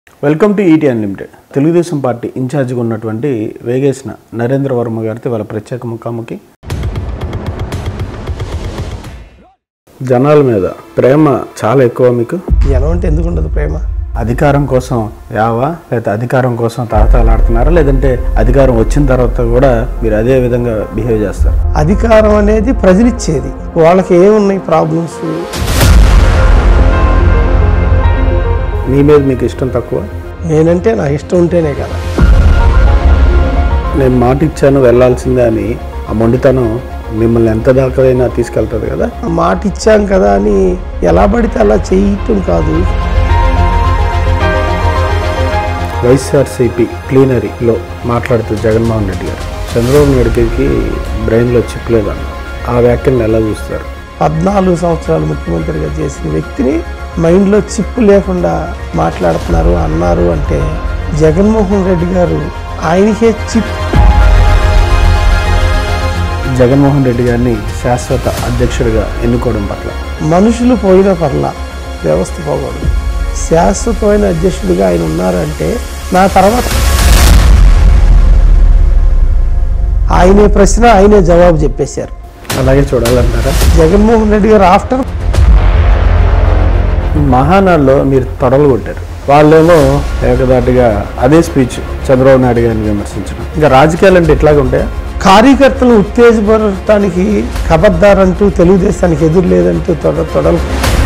welcome to ET unlimited Telugu Desam party ఇన్ఛార్జిగా ఉన్నటువంటి వేగేసిన నరేంద్ర వర్మ గారితో వాళ్ళ ప్రత్యేక ముఖాముఖి జనాల మీద ప్రేమ చాలా ఎక్కువ మీకు జనం అంటే ఎందుకు ఉండదు ప్రేమ అధికారం కోసం యావా లేదా అధికారం కోసం తాతాలాడుతున్నారా లేదంటే అధికారం వచ్చిన తర్వాత కూడా మీరు అదే విధంగా బిహేవ్ చేస్తారు అధికారం అనేది ప్రజలిచ్చేది వాళ్ళకి ఏమున్నాయి ప్రాబ్లమ్స్ మీ మీద మీకు ఇష్టం తక్కువ నేనంటే నా ఇష్టం ఉంటేనే కదా నేను మాట ఇచ్చాను వెళ్ళాల్సిందే అని ఆ మొండితనం మిమ్మల్ని ఎంత దాకైనా తీసుకెళ్తుంది కదా ఆ మాట ఇచ్చాం కదా అని ఎలా పడితే అలా చేయటం కాదు వైఎస్ఆర్సీపీ ప్లీనరీలో మాట్లాడుతూ జగన్మోహన్ రెడ్డి గారు చంద్రబాబు నాయుడు గారికి బ్రెయిన్లో చిప్ లేదన్న ఆ వ్యాఖ్యలను ఎలా చూస్తారు పద్నాలుగు సంవత్సరాలు ముఖ్యమంత్రిగా చేసిన వ్యక్తిని మైండ్లో చిప్పు లేకుండా మాట్లాడుతున్నారు అన్నారు అంటే జగన్మోహన్ రెడ్డి గారు ఆయనకే చిప్ జగన్మోహన్ రెడ్డి గారిని శాశ్వత అధ్యక్షుడిగా ఎన్నుకోవడం పట్ల మనుషులు పోయిన పర్ల వ్యవస్థ పోకూడదు శాశ్వతమైన అధ్యక్షుడిగా ఆయన ఉన్నారంటే నా తర్వాత ఆయనే ప్రశ్న ఆయనే జవాబు చెప్పేశారు అలాగే చూడాలంటారా జగన్మోహన్ రెడ్డి గారు ఆఫ్టర్ మహానాడులో మీరు తొడలు కొట్టారు వాళ్ళేమో ఏకదాటిగా అదే స్పీచ్ చంద్రబాబు నాయుడు గారిని విమర్శించడం ఇంకా రాజకీయాలు అంటే ఇట్లాగే ఉంటాయా కార్యకర్తలు ఉత్తేజపడటానికి ఖబర్దారంటూ తెలుగుదేశానికి ఎదురు లేదంటూ తొడ తొడలు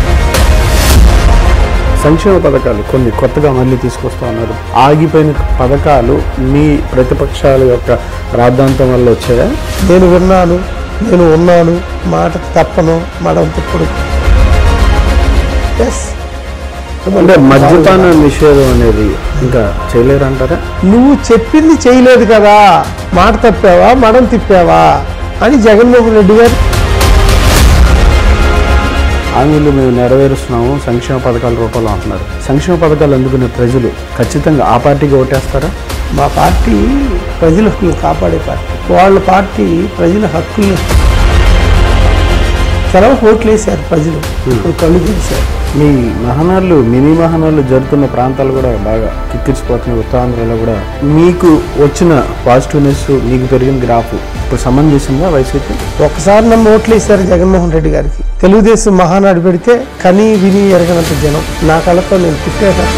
సంక్షేమ పథకాలు కొన్ని కొత్తగా మళ్ళీ తీసుకొస్తా ఉన్నారు ఆగిపోయిన పథకాలు మీ ప్రతిపక్షాల యొక్క రాద్ధాంతం వల్ల వచ్చాయా నేను విన్నాను నేను ఉన్నాను మాట తప్పను మడం తిప్పుడు ఎస్ అంటే మద్యపాన నిషేధం అనేది ఇంకా చేయలేరంటారా నువ్వు చెప్పింది చేయలేదు కదా మాట తప్పావా మడం తిప్పావా అని జగన్మోహన్ రెడ్డి గారు హామీలు మేము నెరవేరుస్తున్నాము సంక్షేమ పథకాల రూపంలో అంటున్నారు సంక్షేమ పథకాలు అందుకునే ప్రజలు ఖచ్చితంగా ఆ పార్టీకి ఓటేస్తారా మా పార్టీ ప్రజల హక్కులను కాపాడే పార్టీ వాళ్ళ పార్టీ ప్రజల హక్కుల్ని సెలవు ఓట్లు వేశారు ప్రజలు ఇప్పుడు కళ్ళు తెరిచారు మీ మహనాళ్ళు మినీ మహనాళ్ళు జరుగుతున్న ప్రాంతాలు కూడా బాగా కిక్కిరిసిపోతున్నాయి ఉత్తరాంధ్రలో కూడా మీకు వచ్చిన పాజిటివ్నెస్ మీకు పెరిగిన గ్రాఫ్ ఇప్పుడు సంబంధించిందా వైసీపీ ఒకసారి నన్ను ఓట్లు వేశారు జగన్మోహన్ రెడ్డి గారికి తెలుగుదేశం మహానాడు పెడితే కని విని ఎరగనంత జనం నా కళ్ళతో నేను తిట్టేట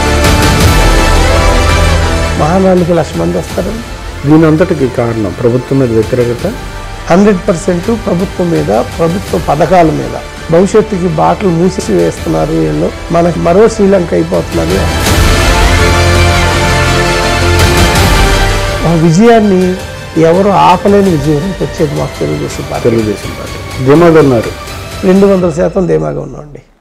మహానాడుకి లక్ష మంది వస్తారు దీని అంతటికి కారణం ప్రభుత్వం మీద వ్యతిరేకత హండ్రెడ్ పర్సెంట్ ప్రభుత్వం మీద ప్రభుత్వ పథకాల మీద భవిష్యత్తుకి బాటలు మూసి వేస్తున్నారు వీళ్ళు మనకి మరో శ్రీలంక అయిపోతున్నది ఆ విజయాన్ని ఎవరు ఆపలేని విజయం వచ్చేది మాకు తెలుగుదేశం పార్టీ తెలుగుదేశం పార్టీ ధీమాగా ఉన్నారు రెండు వందల శాతం ధీమాగా ఉన్నామండి